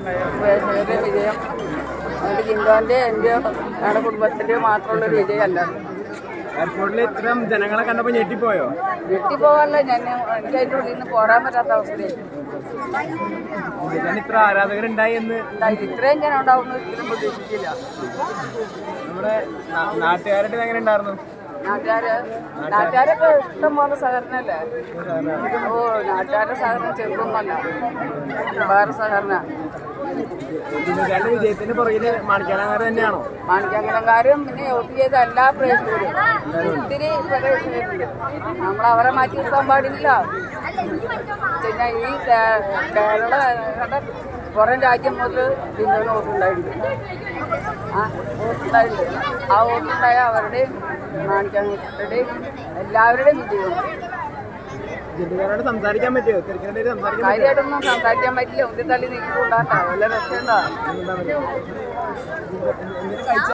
ഉണ്ടായോ ഉപേക്ഷയുടെ വിജയം അതുകൊണ്ട് ജിൻഡോന്റെ എൻ്റെയോ ഞങ്ങളുടെ കുടുംബത്തിൻ്റെയോ മാത്രമുള്ളൊരു വിജയമല്ല എയർപോർട്ടിൽ ഇത്തരം ജനങ്ങളെ കണ്ടപ്പോ ഞെട്ടിപ്പോയോ വീട്ടിൽ പോകാനല്ല ഞാൻ എനിക്ക് അതിൻ്റെ ഉള്ളിൽ നിന്ന് പോരാൻ പറ്റാത്ത അവസ്ഥയായി ഞാൻ ഇത്ര ആരാധകരുണ്ടായി എന്ന് ഉണ്ടായിട്ട് ഇത്രയും ഞാൻ ഉണ്ടാവുമെന്ന് ഒരിക്കലും പ്രതീക്ഷിച്ചില്ല നമ്മുടെ നാ- നാട്ടുകാരുടെ എങ്ങനെ ഉണ്ടായിരുന്നു നാട്ടുകാര് നാട്ടുകാരൊക്കെ ഇഷ്ടം പോലെ സഹകരണല്ലേ ഓ നാട്ടുകാരുടെ സഹകരണം ചെറുതൊന്നല്ല വേറെ സഹകരണ ജിന്നുകാരുടെ വിജയത്തിന് പുറകില് മാണിക്കാനങ്ങാർ തന്നെയാണോ മാണിക്യാങ്കലങ്കാരും പിന്നെ വോട്ട് ചെയ്ത എല്ലാ പ്രേക്ഷകരും ഒത്തിരി പ്രേക്ഷകരുണ്ട് നമ്മൾ അവരെ മാറ്റി നിർത്താൻ പാടില്ല പിന്നെ ഈ കേ- കേരള കണ്ട പുറം രാജ്യം മുതൽ ജിന്നോന് വോട്ടുണ്ടായിട്ടുണ്ട് ആ വോട്ടുണ്ടായിട്ടുണ്ട് ആ വോട്ടുണ്ടായ അവരുടെയും മാണിക്യാങ്ങളുടെയും എല്ലാവരുടെയും വിജയവും ജിന്നുകാരോട് സംസാരിക്കാൻ പറ്റുമോ തിരക്കിനിടയിൽ സംസാരിക്കാൻ കാര്യമായിട്ടൊന്നും സംസാരിക്കാൻ പറ്റില്ല ഉന്തി തള്ളി നീക്കിക്കൊണ്ടാട്ടോ വല്ല രക്ഷയുണ്ടോ പറ്റുമോ